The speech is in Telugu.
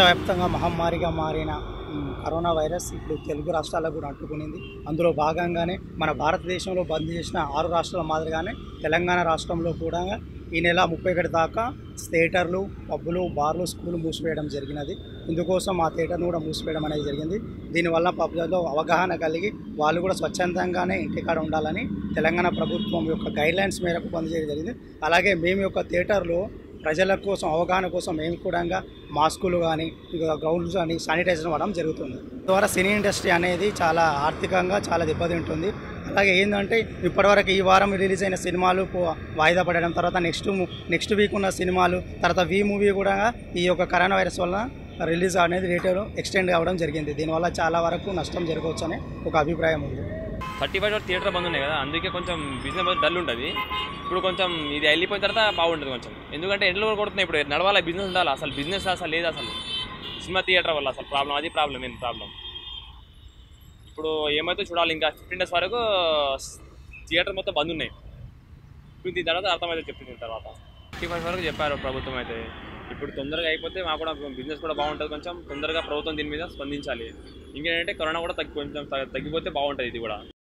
ప్రపంచవ్యాప్తంగా మహమ్మారిగా మారిన మ్, కరోనా వైరస్ ఇప్పుడు తెలుగు రాష్ట్రాలకు కూడా అంటుకునింది అందులో భాగంగానే మన భారతదేశంలో బంద్ చేసిన ఆరు రాష్ట్రాల మాదిరిగానే తెలంగాణ రాష్ట్రంలో కూడా ఈ నెల ముప్పై ఒకటి దాకా థియేటర్లు పబ్బులు బార్లు స్కూళ్ళు మూసివేయడం జరిగినది ఇందుకోసం ఆ థియేటర్ను కూడా మూసివేయడం అనేది జరిగింది దీనివల్ల పబ్లలో అవగాహన కలిగి వాళ్ళు కూడా స్వచ్ఛందంగానే ఇంటికాడ ఉండాలని తెలంగాణ ప్రభుత్వం యొక్క గైడ్లైన్స్ మేరకు పనిచేయడం జరిగింది అలాగే మేము యొక్క థియేటర్లో ప్రజల కోసం అవగాహన కోసం మేము కూడా మాస్కులు కానీ ఇక గ్రౌండ్స్ కానీ శానిటైజర్ వాడడం జరుగుతుంది ద్వారా సినీ ఇండస్ట్రీ అనేది చాలా ఆర్థికంగా చాలా దెబ్బతింటుంది అలాగే ఏంటంటే ఇప్పటివరకు ఈ వారం రిలీజ్ అయిన సినిమాలు పో- వాయిదా పడడం తర్వాత నెక్స్ట్ నెక్స్ట్ వీక్ ఉన్న సినిమాలు తర్వాత వి మూవీ కూడా ఈ యొక్క కరోనా వైరస్ వల్ల రిలీజ్ అనేది రేట్ ఎక్స్టెండ్ కావడం జరిగింది దీనివల్ల చాలా వరకు నష్టం జరగవచ్చు అనే ఒక అభిప్రాయం ఉంది థర్టీ ఫైవ్ థియేటర్ బంద్ ఉన్నాయి కదా అందుకే కొంచెం బిజినెస్ డల్ ఉంటుంది ఇప్పుడు కొంచెం ఇది వెళ్ళిపోయిన తర్వాత బాగుంటుంది కొంచెం ఎందుకంటే ఎండలు కూడా కొడుతున్నాయి ఇప్పుడు నడవాలి బిజినెస్ ఉండాలి అసలు బిజినెస్ అసలు లేదు అసలు సినిమా థియేటర్ వల్ల అసలు ప్రాబ్లం అది ప్రాబ్లం మెయిన్ ప్రాబ్లం ఇప్పుడు ఏమైతే చూడాలి ఇంకా ఫిఫ్టీన్ డేస్ వరకు థియేటర్ మొత్తం బంద్ ఉన్నాయి ఇప్పుడు దీని తర్వాత అర్థమైతే చెప్పింది దీని తర్వాత ఫిఫ్టీ ఫైవ్ వరకు చెప్పారు ప్రభుత్వం అయితే ఇప్పుడు తొందరగా అయిపోతే మాకు కూడా బిజినెస్ కూడా బాగుంటుంది కొంచెం తొందరగా ప్రభుత్వం దీని మీద స్పందించాలి ఇంకేంటంటే కరోనా కూడా తగ్గి కొంచెం తగ్గిపోతే బాగుంటుంది ఇది కూడా